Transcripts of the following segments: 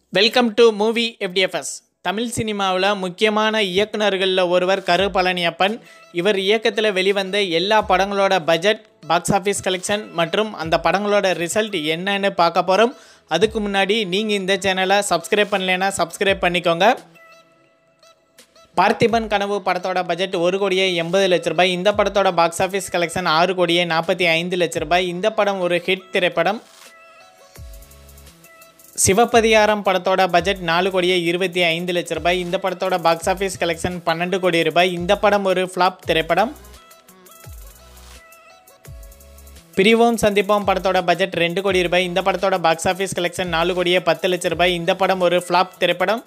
welcome to movie FDFS தமிழ் சினிமாவில் முக்கியமான இயக்குனர்களில் ஒருவர் கரு பழனியப்பன் இவர் இயக்கத்தில் வெளிவந்த எல்லா படங்களோட பட்ஜெட் பாக்ஸ் ஆஃபீஸ் கலெக்ஷன் மற்றும் அந்த படங்களோட ரிசல்ட் என்னன்னு பார்க்க போகிறோம் அதுக்கு முன்னாடி நீங்கள் இந்த சேனலை சப்ஸ்கிரைப் பண்ணலைன்னா சப்ஸ்கிரைப் பண்ணிக்கோங்க பார்த்திபன் கனவு படத்தோட பட்ஜெட் ஒரு கோடியே எண்பது லட்ச ரூபாய் இந்த படத்தோட பாக்ஸ் ஆஃபீஸ் கலெக்ஷன் ஆறு கோடியே நாற்பத்தி ஐந்து லட்ச ரூபாய் இந்த படம் ஒரு ஹிட் திரைப்படம் சிவப்பதிகாரம் படத்தோட பட்ஜெட் நாலு கோடியே இருபத்தி ஐந்து லட்ச ரூபாய் இந்த படத்தோட பாக்ஸ் ஆஃபீஸ் கலெக்ஷன் பன்னெண்டு கோடி ரூபாய் இந்த படம் ஒரு ஃப்ளாப் திரைப்படம் பிரிவோம் சந்திப்போம் படத்தோட பட்ஜெட் ரெண்டு கோடி ரூபாய் இந்த படத்தோட பாக்ஸ் ஆஃபீஸ் கலெக்ஷன் நாலு கோடியே பத்து லட்ச ரூபாய் இந்த படம் ஒரு ஃப்ளாப் திரைப்படம்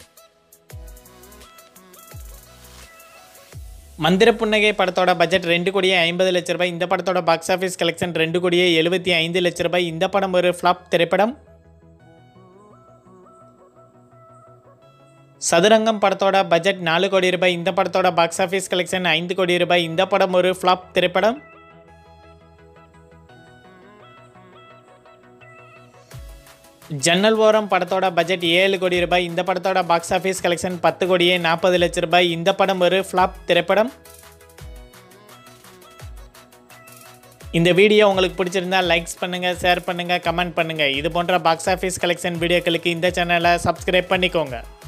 மந்திர புன்னகை படத்தோட பட்ஜெட் ரெண்டு கோடியே ஐம்பது லட்ச ரூபாய் இந்த படத்தோட பாக்ஸ் ஆஃபீஸ் கலெக்ஷன் ரெண்டு கோடியே எழுபத்தி ஐந்து லட்ச ரூபாய் இந்த படம் ஒரு ஃப்ளாப் திரைப்படம் சதுரங்கம் படத்தோட பட்ஜெட் நாலு கோடி ரூபாய் இந்த படத்தோட பாக்ஸ் ஆஃபீஸ் கலெக்ஷன் ஐந்து கோடி ரூபாய் இந்த படம் ஒரு ஃப்ளாப் திரைப்படம் ஜன்னல் ஓரம் படத்தோட பட்ஜெட் ஏழு கோடி ரூபாய் இந்த படத்தோட பாக்ஸ் ஆஃபீஸ் கலெக்ஷன் பத்து கோடியே நாற்பது லட்ச ரூபாய் இந்த படம் ஒரு ஃப்ளாப் திரைப்படம் இந்த வீடியோ உங்களுக்கு பிடிச்சிருந்தா லைக்ஸ் பண்ணுங்கள் ஷேர் பண்ணுங்கள் கமெண்ட் பண்ணுங்கள் இது போன்ற பாக்ஸ் ஆஃபீஸ் கலெக்ஷன் வீடியோக்களுக்கு இந்த சேனலை சப்ஸ்கிரைப் பண்ணிக்கோங்க